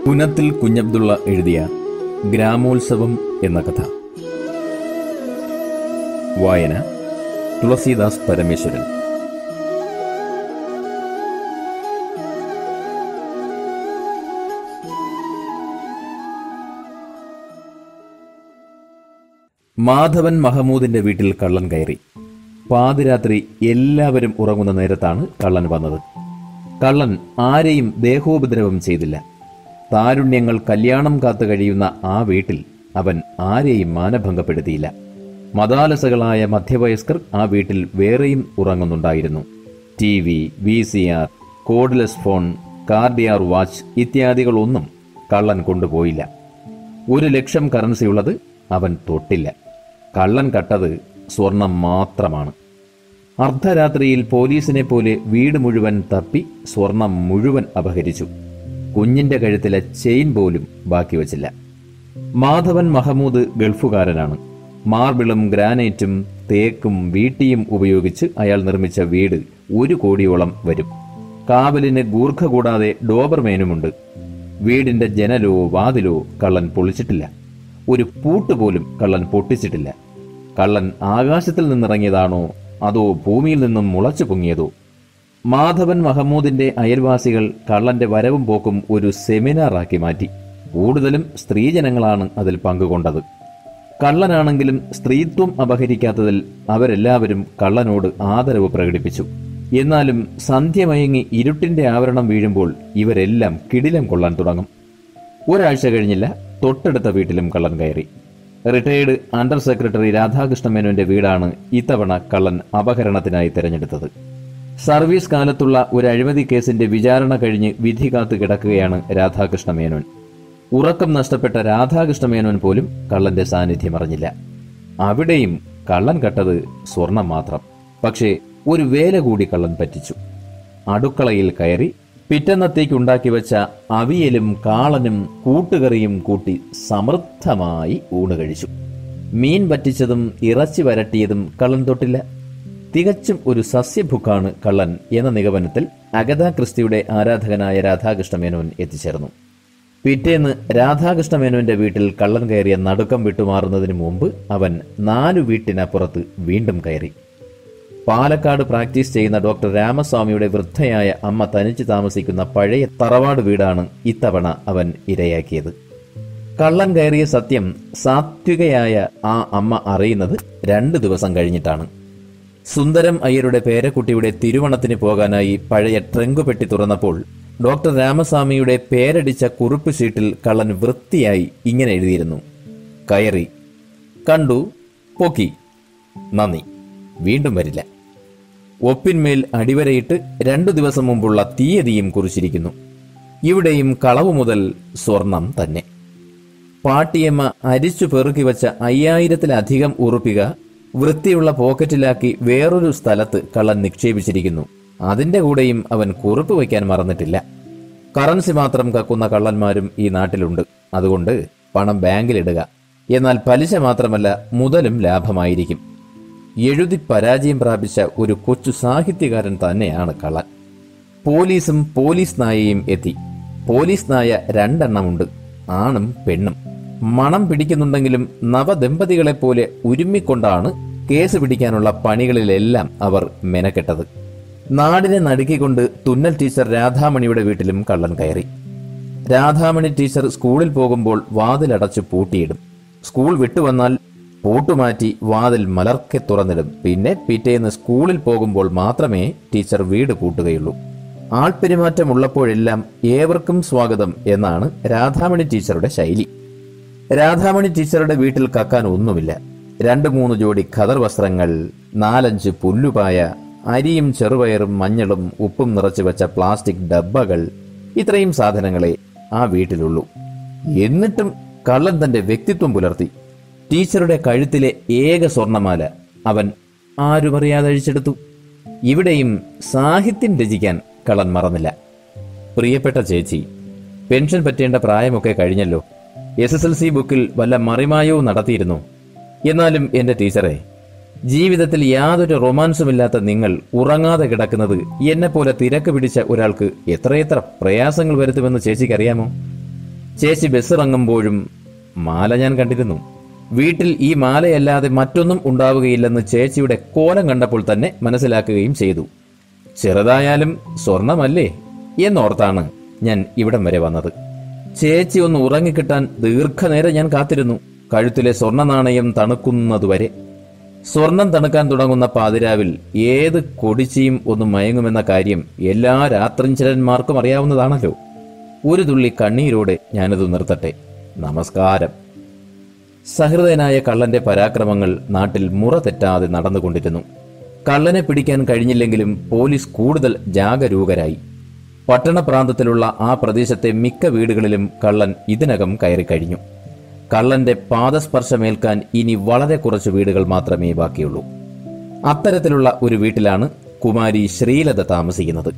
പുനത്തിൽ കുഞ്ഞബ്ദുള്ള എഴുതിയ ഗ്രാമോത്സവം എന്ന കഥ വായന തുളസീദാസ് പരമേശ്വരൻ മാധവൻ മഹമൂദിന്റെ വീട്ടിൽ കള്ളൻ കയറി പാതിരാത്രി എല്ലാവരും ഉറങ്ങുന്ന നേരത്താണ് കള്ളൻ വന്നത് കള്ളൻ ആരെയും ദേഹോപദ്രവം ചെയ്തില്ല താരുണ്യങ്ങൾ കല്യാണം കാത്തു കഴിയുന്ന ആ വീട്ടിൽ അവൻ ആരെയും മാനഭംഗപ്പെടുത്തിയില്ല മതാലസകളായ മധ്യവയസ്കർ ആ വീട്ടിൽ വേറെയും ഉറങ്ങുന്നുണ്ടായിരുന്നു T V V C R cordless phone കാർഡിയാർ വാച്ച് ഇത്യാദികളൊന്നും കള്ളൻ കൊണ്ടുപോയില്ല ഒരു ലക്ഷം കറൻസിയുള്ളത് അവൻ തൊട്ടില്ല കള്ളൻ കട്ടത് സ്വർണം മാത്രമാണ് അർദ്ധരാത്രിയിൽ പോലീസിനെ പോലെ വീട് മുഴുവൻ തപ്പി സ്വർണം മുഴുവൻ അപഹരിച്ചു കുഞ്ഞിന്റെ കഴുത്തിലെ ചെയിൻ പോലും ബാക്കി വച്ചില്ല മാധവൻ മഹമൂദ് ഗൾഫുകാരനാണ് മാർബിളും ഗ്രാനൈറ്റും തേക്കും വീട്ടിയും ഉപയോഗിച്ച് അയാൾ നിർമ്മിച്ച വീട് ഒരു കോടിയോളം വരും കാവലിന് ഗൂർഖ കൂടാതെ ഡോബർമേനുമുണ്ട് വീടിന്റെ ജനലോ വാതിലോ കള്ളൻ പൊളിച്ചിട്ടില്ല ഒരു പൂട്ട് പോലും കള്ളൻ പൊട്ടിച്ചിട്ടില്ല കള്ളൻ ആകാശത്തിൽ നിന്നിറങ്ങിയതാണോ അതോ ഭൂമിയിൽ നിന്നും മുളച്ചു പൊങ്ങിയതോ മാധവൻ മഹമ്മൂദിന്റെ അയൽവാസികൾ കള്ളന്റെ വരവും പോക്കും ഒരു സെമിനാറാക്കി മാറ്റി കൂടുതലും സ്ത്രീജനങ്ങളാണ് അതിൽ പങ്കുകൊണ്ടത് കള്ളനാണെങ്കിലും സ്ത്രീത്വം അപഹരിക്കാത്തതിൽ അവരെല്ലാവരും കള്ളനോട് ആദരവ് പ്രകടിപ്പിച്ചു എന്നാലും സന്ധ്യമയങ്ങി ഇരുട്ടിന്റെ ആവരണം വീഴുമ്പോൾ ഇവരെല്ലാം കിടിലം കൊള്ളാൻ തുടങ്ങും ഒരാഴ്ച കഴിഞ്ഞില്ല തൊട്ടടുത്ത വീട്ടിലും കള്ളൻ കയറി റിട്ടയേർഡ് അണ്ടർ സെക്രട്ടറി രാധാകൃഷ്ണ മേനോന്റെ വീടാണ് ഇത്തവണ കള്ളൻ അപഹരണത്തിനായി തിരഞ്ഞെടുത്തത് സർവീസ് കാലത്തുള്ള ഒരു അഴിമതി കേസിന്റെ വിചാരണ കഴിഞ്ഞ് വിധി കാത്തു കിടക്കുകയാണ് രാധാകൃഷ്ണ മേനോൻ ഉറക്കം നഷ്ടപ്പെട്ട രാധാകൃഷ്ണ മേനോൻ പോലും കള്ളന്റെ സാന്നിധ്യം അറിഞ്ഞില്ല അവിടെയും കള്ളൻ കട്ടത് സ്വർണം മാത്രം പക്ഷേ ഒരു വേല കൂടി കള്ളൻ പറ്റിച്ചു അടുക്കളയിൽ കയറി പിറ്റന്നത്തേക്ക് ഉണ്ടാക്കി വെച്ച അവിയലും കാളനും കൂട്ടുകറിയും കൂട്ടി സമൃദ്ധമായി ഊണ് കഴിച്ചു മീൻ വറ്റിച്ചതും ഇറച്ചി വരട്ടിയതും കള്ളൻ തൊട്ടില്ല തികച്ചും ഒരു സസ്യഭുക്കാണ് കള്ളൻ എന്ന നിഗമനത്തിൽ അഗത ക്രിസ്തിയുടെ ആരാധകനായ രാധാകൃഷ്ണ മേനോൻ എത്തിച്ചേർന്നു പിറ്റേന്ന് രാധാകൃഷ്ണ മേനോന്റെ വീട്ടിൽ കള്ളൻ കയറിയ നടുക്കം വിട്ടുമാറുന്നതിന് മുമ്പ് അവൻ നാലു വീട്ടിനപ്പുറത്ത് വീണ്ടും കയറി പാലക്കാട് പ്രാക്ടീസ് ചെയ്യുന്ന ഡോക്ടർ രാമസ്വാമിയുടെ വൃദ്ധയായ അമ്മ തനിച്ച് താമസിക്കുന്ന പഴയ തറവാട് വീടാണ് ഇത്തവണ അവൻ ഇരയാക്കിയത് കള്ളൻ കയറിയ സത്യം സാത്വികയായ ആ അമ്മ അറിയുന്നത് രണ്ടു ദിവസം കഴിഞ്ഞിട്ടാണ് സുന്ദരം അയ്യരുടെ പേരക്കുട്ടിയുടെ തിരുവണത്തിന് പോകാനായി പഴയ ട്രങ്ക് പെട്ടി തുറന്നപ്പോൾ ഡോക്ടർ രാമസ്വാമിയുടെ പേരടിച്ച കുറിപ്പ് ഷീറ്റിൽ കള്ളൻ വൃത്തിയായി ഇങ്ങനെ എഴുതിയിരുന്നു കയറി കണ്ടു പൊക്കി നന്ദി വീണ്ടും വരില്ല ഒപ്പിന്മേൽ അടിവരയിട്ട് രണ്ടു ദിവസം മുമ്പുള്ള തീയതിയും കുറിച്ചിരിക്കുന്നു ഇവിടെയും കളവ് മുതൽ സ്വർണം തന്നെ പാട്ടിയമ്മ അരിച്ചു പെറുക്കി വച്ച അയ്യായിരത്തിലധികം ഉറുപ്പിക വൃത്തിയുള്ള പോക്കറ്റിലാക്കി വേറൊരു സ്ഥലത്ത് കള്ളൻ നിക്ഷേപിച്ചിരിക്കുന്നു അതിന്റെ കൂടെയും അവൻ കുറിപ്പ് വയ്ക്കാൻ മറന്നിട്ടില്ല കറൻസി മാത്രം കക്കുന്ന കള്ളന്മാരും ഈ നാട്ടിലുണ്ട് അതുകൊണ്ട് പണം ബാങ്കിലിടുക എന്നാൽ പലിശ മാത്രമല്ല മുതലും ലാഭമായിരിക്കും എഴുതി പരാജയം പ്രാപിച്ച ഒരു കൊച്ചു സാഹിത്യകാരൻ തന്നെയാണ് കള്ളൻ പോലീസും പോലീസ് നായയും എത്തി പോലീസ് നായ രണ്ടെണ്ണമുണ്ട് ആണും പെണ്ണും മണം പിടിക്കുന്നുണ്ടെങ്കിലും നവദമ്പതികളെ പോലെ ഉരുമ്മിക്കൊണ്ടാണ് കേസ് പിടിക്കാനുള്ള പണികളിലെല്ലാം അവർ മെനക്കെട്ടത് നാടിനെ നടുക്കിക്കൊണ്ട് തുന്നൽ ടീച്ചർ രാധാമണിയുടെ വീട്ടിലും കള്ളൻ കയറി രാധാമണി ടീച്ചർ സ്കൂളിൽ പോകുമ്പോൾ വാതിലടച്ച് പൂട്ടിയിടും സ്കൂൾ വിട്ടുവന്നാൽ പൂട്ടുമാറ്റി വാതിൽ മലർക്കെ തുറന്നിടും പിന്നെ പിറ്റേന്ന് സ്കൂളിൽ പോകുമ്പോൾ മാത്രമേ ടീച്ചർ വീട് പൂട്ടുകയുള്ളൂ ആൾപ്പെരുമാറ്റമുള്ളപ്പോഴെല്ലാം ഏവർക്കും സ്വാഗതം എന്നാണ് രാധാമണി ടീച്ചറുടെ ശൈലി രാധാമണി ടീച്ചറുടെ വീട്ടിൽ കക്കാൻ ഒന്നുമില്ല രണ്ട് മൂന്ന് ജോഡി ഖദർ വസ്ത്രങ്ങൾ നാലഞ്ച് പുല്ലുപായ അരിയും ചെറുപയറും മഞ്ഞളും ഉപ്പും നിറച്ചു വെച്ച പ്ലാസ്റ്റിക് ഡബ്ബകൾ ഇത്രയും സാധനങ്ങളെ ആ വീട്ടിലുള്ളൂ എന്നിട്ടും കള്ളൻ തന്റെ വ്യക്തിത്വം പുലർത്തി ടീച്ചറുടെ കഴുത്തിലെ ഏക സ്വർണമാല അവൻ ആരുമറിയാതെ അഴിച്ചെടുത്തു ഇവിടെയും സാഹിത്യം രചിക്കാൻ കള്ളൻ മറന്നില്ല പ്രിയപ്പെട്ട ചേച്ചി പെൻഷൻ പറ്റേണ്ട പ്രായമൊക്കെ കഴിഞ്ഞല്ലോ എസ് എസ് എൽ സി ബുക്കിൽ വല്ല മറിമായവും നടത്തിയിരുന്നു എന്നാലും എന്റെ ടീച്ചറെ ജീവിതത്തിൽ യാതൊരു റൊമാൻസുമില്ലാത്ത നിങ്ങൾ ഉറങ്ങാതെ കിടക്കുന്നത് എന്നെപ്പോലെ തിരക്ക് പിടിച്ച ഒരാൾക്ക് എത്രയെത്ര പ്രയാസങ്ങൾ വരുത്തുമെന്ന് ചേച്ചിക്കറിയാമോ ചേച്ചി ബസ്സിറങ്ങുമ്പോഴും മാല ഞാൻ കണ്ടിരുന്നു വീട്ടിൽ ഈ മാലയല്ലാതെ മറ്റൊന്നും ഉണ്ടാവുകയില്ലെന്ന് ചേച്ചിയുടെ കോലം കണ്ടപ്പോൾ തന്നെ മനസ്സിലാക്കുകയും ചെയ്തു ചെറുതായാലും സ്വർണമല്ലേ എന്നോർത്താണ് ഞാൻ ഇവിടം വരെ വന്നത് ചേച്ചി ഒന്ന് ഉറങ്ങിക്കിട്ടാൻ ദീർഘനേരം ഞാൻ കാത്തിരുന്നു കഴുത്തിലെ സ്വർണ്ണ നാണയം തണുക്കുന്നതുവരെ സ്വർണം തണുക്കാൻ തുടങ്ങുന്ന പാതിരാവിൽ ഏത് കൊടിച്ചിയും ഒന്ന് മയങ്ങുമെന്ന കാര്യം എല്ലാ രാത്രിഞ്ചരന്മാർക്കും അറിയാവുന്നതാണല്ലോ ഒരു തുള്ളി കണ്ണീരോടെ ഞാനത് നിർത്തട്ടെ നമസ്കാരം സഹൃദയനായ കള്ളന്റെ പരാക്രമങ്ങൾ നാട്ടിൽ മുറ തെറ്റാതെ നടന്നുകൊണ്ടിരുന്നു കള്ളനെ പിടിക്കാൻ കഴിഞ്ഞില്ലെങ്കിലും പോലീസ് കൂടുതൽ ജാഗരൂകരായി പട്ടണപ്രാന്തത്തിലുള്ള ആ പ്രദേശത്തെ മിക്ക വീടുകളിലും കള്ളൻ ഇതിനകം കയറിക്കഴിഞ്ഞു കള്ളന്റെ പാദസ്പർശമേൽക്കാൻ ഇനി വളരെ കുറച്ച് വീടുകൾ മാത്രമേ ബാക്കിയുള്ളൂ അത്തരത്തിലുള്ള ഒരു വീട്ടിലാണ് കുമാരി ശ്രീലത താമസിക്കുന്നത്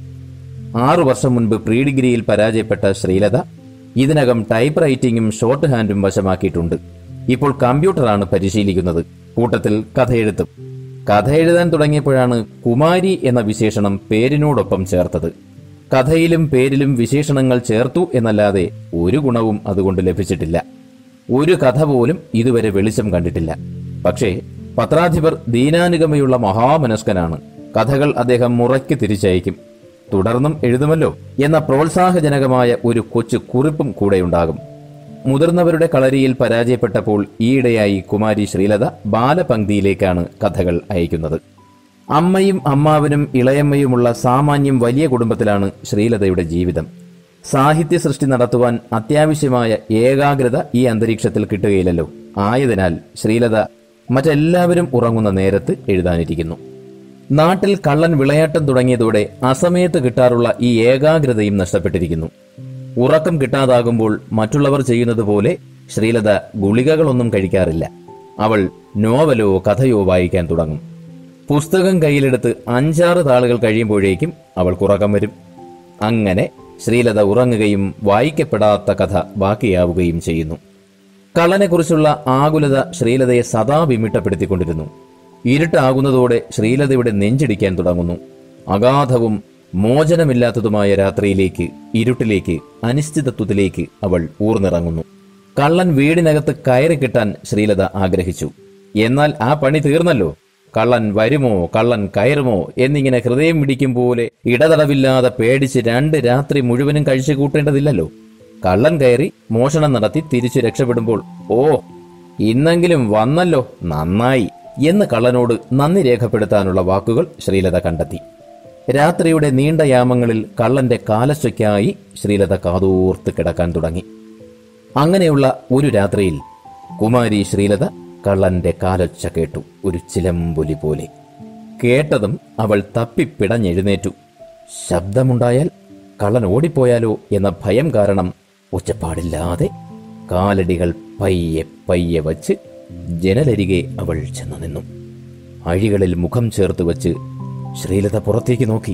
ആറു വർഷം മുൻപ് പ്രീ ഡിഗ്രിയിൽ പരാജയപ്പെട്ട ശ്രീലത ഇതിനകം ടൈപ്പ് റൈറ്റിംഗും ഷോർട്ട് ഹാൻഡും വശമാക്കിയിട്ടുണ്ട് ഇപ്പോൾ കമ്പ്യൂട്ടറാണ് പരിശീലിക്കുന്നത് കൂട്ടത്തിൽ കഥയെഴുത്തും കഥ എഴുതാൻ തുടങ്ങിയപ്പോഴാണ് കുമാരി എന്ന വിശേഷണം പേരിനോടൊപ്പം ചേർത്തത് കഥയിലും പേരിലും വിശേഷണങ്ങൾ ചേർത്തു എന്നല്ലാതെ ഒരു ഗുണവും അതുകൊണ്ട് ലഭിച്ചിട്ടില്ല ഒരു കഥ പോലും ഇതുവരെ വെളിച്ചം കണ്ടിട്ടില്ല പക്ഷേ പത്രാധിപർ ദീനാനുഗമയുള്ള മഹാമനസ്കനാണ് കഥകൾ അദ്ദേഹം മുറയ്ക്ക് തിരിച്ചയക്കും തുടർന്നും എഴുതുമല്ലോ എന്ന പ്രോത്സാഹജനകമായ ഒരു കൊച്ചു കുറിപ്പും കൂടെയുണ്ടാകും മുതിർന്നവരുടെ കളരിയിൽ പരാജയപ്പെട്ടപ്പോൾ ഈയിടെയായി കുമാരി ശ്രീലത ബാലപംക്തിയിലേക്കാണ് കഥകൾ അയക്കുന്നത് അമ്മയും അമ്മാവനും ഇളയമ്മയുമുള്ള സാമാന്യം വലിയ കുടുംബത്തിലാണ് ശ്രീലതയുടെ ജീവിതം സാഹിത്യ സൃഷ്ടി നടത്തുവാൻ അത്യാവശ്യമായ ഏകാഗ്രത ഈ അന്തരീക്ഷത്തിൽ കിട്ടുകയില്ലല്ലോ ആയതിനാൽ ശ്രീലത മറ്റെല്ലാവരും ഉറങ്ങുന്ന നേരത്ത് എഴുതാനിരിക്കുന്നു നാട്ടിൽ കള്ളൻ വിളയാട്ടം തുടങ്ങിയതോടെ അസമയത്ത് കിട്ടാറുള്ള ഈ ഏകാഗ്രതയും നഷ്ടപ്പെട്ടിരിക്കുന്നു ഉറക്കം കിട്ടാതാകുമ്പോൾ മറ്റുള്ളവർ ചെയ്യുന്നത് പോലെ ശ്രീലത ഗുളികകളൊന്നും കഴിക്കാറില്ല അവൾ നോവലോ കഥയോ വായിക്കാൻ തുടങ്ങും പുസ്തകം കയ്യിലെടുത്ത് അഞ്ചാറ് താളുകൾ കഴിയുമ്പോഴേക്കും അവൾക്ക് ഉറക്കം വരും അങ്ങനെ ശ്രീലത ഉറങ്ങുകയും വായിക്കപ്പെടാത്ത കഥ ബാക്കിയാവുകയും ചെയ്യുന്നു കള്ളനെക്കുറിച്ചുള്ള ആകുലത ശ്രീലതയെ സദാ വിമിട്ടപ്പെടുത്തിക്കൊണ്ടിരുന്നു ഇരുട്ടാകുന്നതോടെ ശ്രീലതയുടെ നെഞ്ചിടിക്കാൻ തുടങ്ങുന്നു അഗാധവും മോചനമില്ലാത്തതുമായ രാത്രിയിലേക്ക് ഇരുട്ടിലേക്ക് അനിശ്ചിതത്വത്തിലേക്ക് അവൾ ഊർന്നിറങ്ങുന്നു കള്ളൻ വീടിനകത്ത് കയറി കിട്ടാൻ ശ്രീലത ആഗ്രഹിച്ചു എന്നാൽ ആ പണി തീർന്നല്ലോ കള്ളൻ വരുമോ കള്ളൻ കയറുമോ എന്നിങ്ങനെ ഹൃദയം പിടിക്കും പോലെ ഇടതടവില്ലാതെ പേടിച്ച് രണ്ട് രാത്രി മുഴുവനും കഴിച്ചു കൂട്ടേണ്ടതില്ലല്ലോ കള്ളൻ കയറി മോഷണം നടത്തി തിരിച്ചു രക്ഷപ്പെടുമ്പോൾ ഓ ഇന്നെങ്കിലും വന്നല്ലോ നന്നായി എന്ന് കള്ളനോട് നന്ദി രേഖപ്പെടുത്താനുള്ള വാക്കുകൾ ശ്രീലത കണ്ടെത്തി രാത്രിയുടെ നീണ്ട യാമങ്ങളിൽ കള്ളന്റെ കാലശ്വയ്ക്കായി ശ്രീലത കാതോർത്ത് കിടക്കാൻ തുടങ്ങി അങ്ങനെയുള്ള ഒരു രാത്രിയിൽ കുമാരി ശ്രീലത കള്ളന്റെ കാലൊച്ച കേട്ടു ഒരു ചിലമ്പൊലി പോലെ കേട്ടതും അവൾ തപ്പിപ്പിടഞ്ഞെഴുന്നേറ്റു ശബ്ദമുണ്ടായാൽ കള്ളൻ ഓടിപ്പോയാലോ എന്ന ഭയം കാരണം ഒച്ചപ്പാടില്ലാതെ കാലടികൾ പയ്യെ പയ്യെ വച്ച് ജനലരികെ അവൾ ചെന്നു നിന്നു അഴികളിൽ മുഖം ചേർത്ത് വച്ച് ശ്രീലത പുറത്തേക്ക് നോക്കി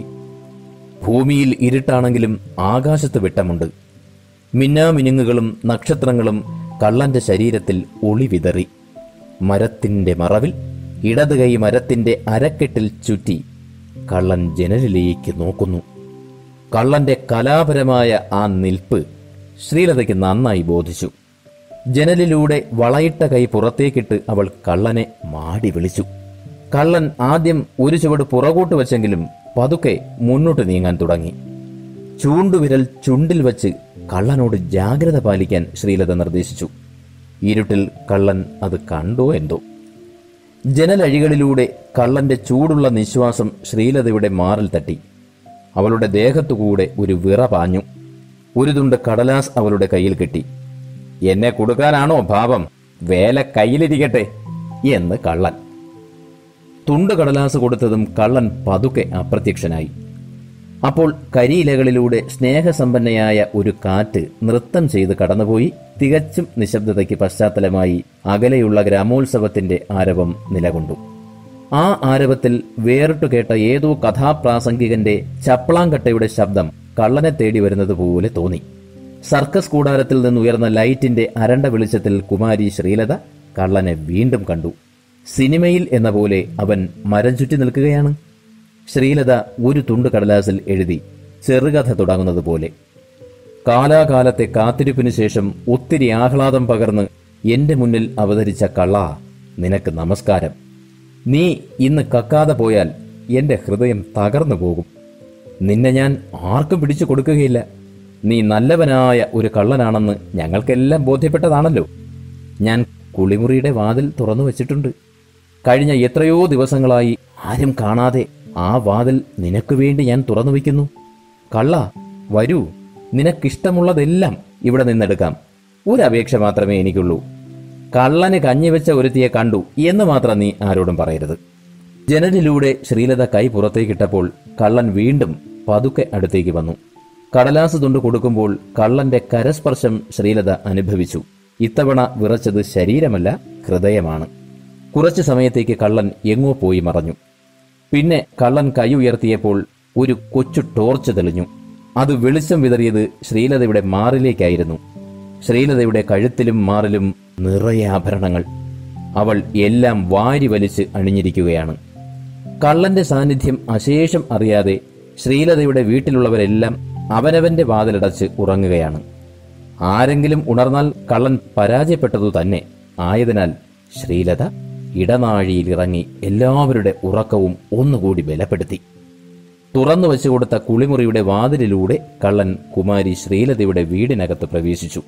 ഭൂമിയിൽ ഇരുട്ടാണെങ്കിലും ആകാശത്ത് വെട്ടമുണ്ട് മിന്നാമിനുങ്ങുകളും നക്ഷത്രങ്ങളും കള്ളന്റെ ശരീരത്തിൽ ഒളി വിതറി മരത്തിന്റെ മറവിൽ ഇടത് കൈ മരത്തിന്റെ അരക്കെട്ടിൽ ചുറ്റി കള്ളൻ ജനലിലേക്ക് നോക്കുന്നു കള്ളന്റെ കലാപരമായ ആ നിൽപ്പ് ശ്രീലതയ്ക്ക് നന്നായി ബോധിച്ചു ജനലിലൂടെ വളയിട്ട കൈ പുറത്തേക്കിട്ട് അവൾ കള്ളനെ മാടി വിളിച്ചു കള്ളൻ ആദ്യം ഒരു ചുവട് പുറകോട്ട് വച്ചെങ്കിലും പതുക്കെ മുന്നോട്ട് നീങ്ങാൻ തുടങ്ങി ചൂണ്ടുവിരൽ ചുണ്ടിൽ വച്ച് കള്ളനോട് ജാഗ്രത പാലിക്കാൻ ശ്രീലത നിർദ്ദേശിച്ചു ഇരുട്ടിൽ കള്ളൻ അത് കണ്ടോ എന്തോ ജനലഴികളിലൂടെ കള്ളന്റെ ചൂടുള്ള നിശ്വാസം ശ്രീലതയുടെ മാറിൽ തട്ടി അവളുടെ ദേഹത്തുകൂടെ ഒരു വിറ പാഞ്ഞു ഒരു തുണ്ട് കടലാസ് അവളുടെ കയ്യിൽ കെട്ടി എന്നെ കൊടുക്കാനാണോ ഭാവം വേല കയ്യിലിരിക്കട്ടെ എന്ന് കള്ളൻ തുണ്ട് കടലാസ് കൊടുത്തതും കള്ളൻ പതുക്കെ അപ്രത്യക്ഷനായി അപ്പോൾ കരിയിലകളിലൂടെ സ്നേഹസമ്പന്നയായ ഒരു കാറ്റ് നൃത്തം ചെയ്ത് കടന്നുപോയി തികച്ചും നിശബ്ദതയ്ക്ക് പശ്ചാത്തലമായി അകലെയുള്ള ഗ്രാമോത്സവത്തിന്റെ ആരവം നിലകൊണ്ടു ആ ആരവത്തിൽ വേറിട്ടു കേട്ട ഏതോ കഥാപ്രാസംഗികന്റെ ചപ്പളാങ്കട്ടയുടെ ശബ്ദം കള്ളനെ തേടി വരുന്നത് പോലെ തോന്നി സർക്കസ് കൂടാരത്തിൽ നിന്നുയർന്ന ലൈറ്റിന്റെ അരണ്ട വെളിച്ചത്തിൽ കുമാരി ശ്രീലത കള്ളനെ വീണ്ടും കണ്ടു സിനിമയിൽ എന്ന പോലെ അവൻ മരം ചുറ്റി നിൽക്കുകയാണ് ശ്രീലത ഒരു തുണ്ട് കടലാസിൽ എഴുതി ചെറുകഥ തുടങ്ങുന്നത് പോലെ കാലാകാലത്തെ കാത്തിരിപ്പിനു ശേഷം ഒത്തിരി ആഹ്ലാദം പകർന്ന് എന്റെ മുന്നിൽ അവതരിച്ച കള്ള നിനക്ക് നമസ്കാരം നീ ഇന്ന് കക്കാതെ പോയാൽ എന്റെ ഹൃദയം തകർന്നു പോകും നിന്നെ ഞാൻ ആർക്കും പിടിച്ചു കൊടുക്കുകയില്ല നീ നല്ലവനായ ഒരു കള്ളനാണെന്ന് ഞങ്ങൾക്കെല്ലാം ബോധ്യപ്പെട്ടതാണല്ലോ ഞാൻ കുളിമുറിയുടെ വാതിൽ തുറന്നു വച്ചിട്ടുണ്ട് കഴിഞ്ഞ എത്രയോ ദിവസങ്ങളായി ആരും കാണാതെ ആ വാതിൽ നിനക്ക് വേണ്ടി ഞാൻ തുറന്നു വയ്ക്കുന്നു കള്ള വരൂ നിനക്കിഷ്ടമുള്ളതെല്ലാം ഇവിടെ നിന്നെടുക്കാം ഒരു അപേക്ഷ മാത്രമേ എനിക്കുള്ളൂ കള്ളന് കഞ്ഞിവെച്ച ഒരുത്തിയെ കണ്ടു എന്ന് മാത്രം നീ ആരോടും പറയരുത് ജനലിലൂടെ ശ്രീലത കൈ പുറത്തേക്കിട്ടപ്പോൾ കള്ളൻ വീണ്ടും പതുക്കെ അടുത്തേക്ക് വന്നു കടലാസ് തുണ്ട് കൊടുക്കുമ്പോൾ കള്ളന്റെ കരസ്പർശം ശ്രീലത അനുഭവിച്ചു ഇത്തവണ വിറച്ചത് ശരീരമല്ല ഹൃദയമാണ് കുറച്ചു സമയത്തേക്ക് കള്ളൻ എങ്ങോ പോയി മറഞ്ഞു പിന്നെ കള്ളൻ കൈ ഉയർത്തിയപ്പോൾ ഒരു കൊച്ചു ടോർച്ച് തെളിഞ്ഞു അത് വെളിച്ചം വിതറിയത് ശ്രീലതയുടെ മാറിലേക്കായിരുന്നു ശ്രീലതയുടെ കഴുത്തിലും മാറിലും നിറയെ ആഭരണങ്ങൾ അവൾ എല്ലാം വാരി വലിച്ച് അണിഞ്ഞിരിക്കുകയാണ് കള്ളന്റെ സാന്നിധ്യം അശേഷം അറിയാതെ ശ്രീലതയുടെ വീട്ടിലുള്ളവരെല്ലാം അവനവന്റെ വാതിലടച്ച് ഉറങ്ങുകയാണ് ആരെങ്കിലും ഉണർന്നാൽ കള്ളൻ പരാജയപ്പെട്ടതു തന്നെ ആയതിനാൽ ശ്രീലത ഇടനാഴിയിലിറങ്ങി എല്ലാവരുടെ ഉറക്കവും ഒന്നുകൂടി ബലപ്പെടുത്തി തുറന്നു വെച്ചുകൊടുത്ത കുളിമുറിയുടെ വാതിലിലൂടെ കള്ളൻ കുമാരി ശ്രീലതയുടെ വീടിനകത്ത് പ്രവേശിച്ചു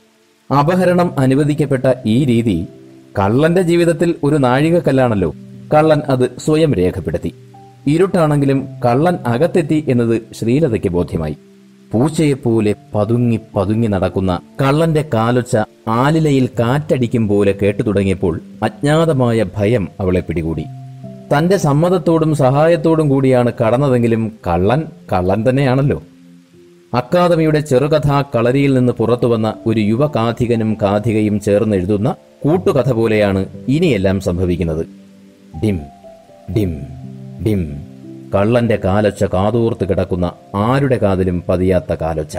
അപഹരണം അനുവദിക്കപ്പെട്ട ഈ രീതി കള്ളന്റെ ജീവിതത്തിൽ ഒരു നാഴികക്കല്ലാണല്ലോ കള്ളൻ അത് സ്വയം രേഖപ്പെടുത്തി ഇരുട്ടാണെങ്കിലും കള്ളൻ അകത്തെത്തി എന്നത് ശ്രീലതയ്ക്ക് ബോധ്യമായി പൂച്ചയെപ്പോലെ പതുങ്ങി പതുങ്ങി നടക്കുന്ന കള്ളന്റെ കാലൊച്ച ആലിലയിൽ കാറ്റടിക്കും പോലെ കേട്ടു തുടങ്ങിയപ്പോൾ അജ്ഞാതമായ ഭയം അവളെ പിടികൂടി തന്റെ സമ്മതത്തോടും സഹായത്തോടും കൂടിയാണ് കടന്നതെങ്കിലും കള്ളൻ കള്ളൻ തന്നെയാണല്ലോ അക്കാദമിയുടെ ചെറുകഥാ കളരിയിൽ നിന്ന് പുറത്തു വന്ന ഒരു യുവ കാഥികനും കാഥികയും ചേർന്ന് എഴുതുന്ന കൂട്ടുകഥ പോലെയാണ് ഇനിയെല്ലാം സംഭവിക്കുന്നത് ഡിം ഡിം ഡിം കള്ളന്റെ കാലൊച്ച കാതോർത്ത് കിടക്കുന്ന ആരുടെ കാതിലും പതിയാത്ത കാലൊച്ച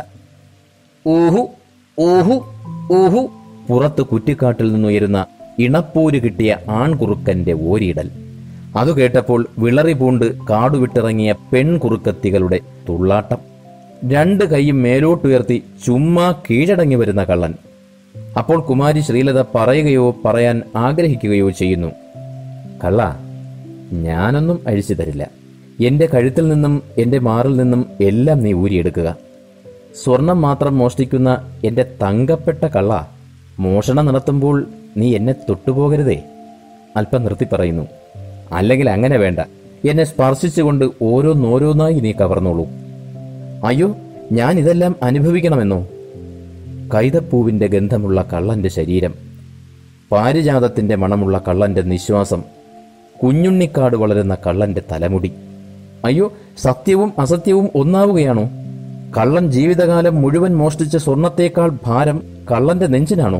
ഊഹു ഊഹു ഊഹു പുറത്ത് കുറ്റിക്കാട്ടിൽ നിന്നുയരുന്ന ഇണപ്പോര് കിട്ടിയ ആൺകുറുക്കന്റെ ഓരിയിടൽ അതു കേട്ടപ്പോൾ വിളറി പൂണ്ട് കാടുവിട്ടിറങ്ങിയ പെൺകുറുക്കത്തികളുടെ തുള്ളാട്ടം രണ്ട് കൈയും മേലോട്ടുയർത്തി ചുമ്മാ കീഴടങ്ങി വരുന്ന കള്ളൻ അപ്പോൾ കുമാരി ശ്രീലത പറയുകയോ പറയാൻ ആഗ്രഹിക്കുകയോ ചെയ്യുന്നു കള്ള ഞാനൊന്നും അഴിച്ചു തരില്ല എന്റെ കഴുത്തിൽ നിന്നും എന്റെ മാറിൽ നിന്നും എല്ലാം നീ ഊരിയെടുക്കുക സ്വർണം മാത്രം മോഷ്ടിക്കുന്ന എന്റെ തങ്കപ്പെട്ട കള്ള മോഷണം നടത്തുമ്പോൾ നീ എന്നെ തൊട്ടുപോകരുതേ അല്പം നിർത്തി പറയുന്നു അല്ലെങ്കിൽ അങ്ങനെ വേണ്ട എന്നെ സ്പർശിച്ചുകൊണ്ട് ഓരോന്നോരോന്നായി നീ കവർന്നോളൂ അയ്യോ ഞാൻ ഇതെല്ലാം അനുഭവിക്കണമെന്നോ കൈതപ്പൂവിന്റെ ഗന്ധമുള്ള കള്ളന്റെ ശരീരം പാരിജാതത്തിന്റെ മണമുള്ള കള്ളന്റെ നിശ്വാസം കുഞ്ഞുണ്ണിക്കാട് വളരുന്ന കള്ളന്റെ തലമുടി അയ്യോ സത്യവും അസത്യവും ഒന്നാവുകയാണോ കള്ളൻ ജീവിതകാലം മുഴുവൻ മോഷ്ടിച്ച സ്വർണത്തേക്കാൾ ഭാരം കള്ളന്റെ നെഞ്ചിനാണോ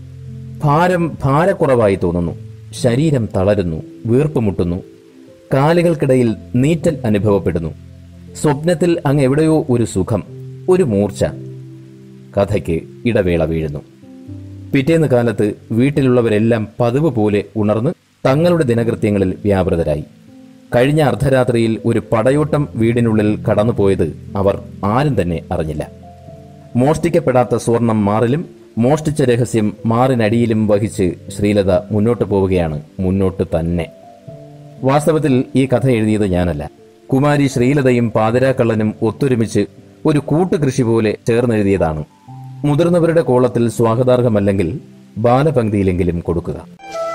ഭാരം ഭാരക്കുറവായി തോന്നുന്നു ശരീരം തളരുന്നു വീർപ്പ് മുട്ടുന്നു കാലുകൾക്കിടയിൽ നീറ്റൽ അനുഭവപ്പെടുന്നു സ്വപ്നത്തിൽ അങ്ങ് എവിടെയോ ഒരു സുഖം ഒരു മൂർച്ച കഥയ്ക്ക് ഇടവേള വീഴുന്നു പിറ്റേന്ന് കാലത്ത് വീട്ടിലുള്ളവരെല്ലാം പതിവ് പോലെ ഉണർന്ന് തങ്ങളുടെ ദിനകൃത്യങ്ങളിൽ വ്യാപൃതരായി കഴിഞ്ഞ അർദ്ധരാത്രിയിൽ ഒരു പടയോട്ടം വീടിനുള്ളിൽ കടന്നുപോയത് അവർ ആരും തന്നെ അറിഞ്ഞില്ല മോഷ്ടിക്കപ്പെടാത്ത സ്വർണം മാറിലും മോഷ്ടിച്ച രഹസ്യം മാറിനടിയിലും വഹിച്ച് ശ്രീലത മുന്നോട്ട് പോവുകയാണ് മുന്നോട്ട് തന്നെ വാസ്തവത്തിൽ ഈ കഥ എഴുതിയത് ഞാനല്ല കുമാരി ശ്രീലതയും പാതിരാക്കള്ളനും ഒത്തൊരുമിച്ച് ഒരു കൂട്ടുകൃഷി പോലെ ചേർന്നെഴുതിയതാണ് മുതിർന്നവരുടെ കോളത്തിൽ സ്വാഗതാർഹമല്ലെങ്കിൽ ബാലപംക്തിയിലെങ്കിലും കൊടുക്കുക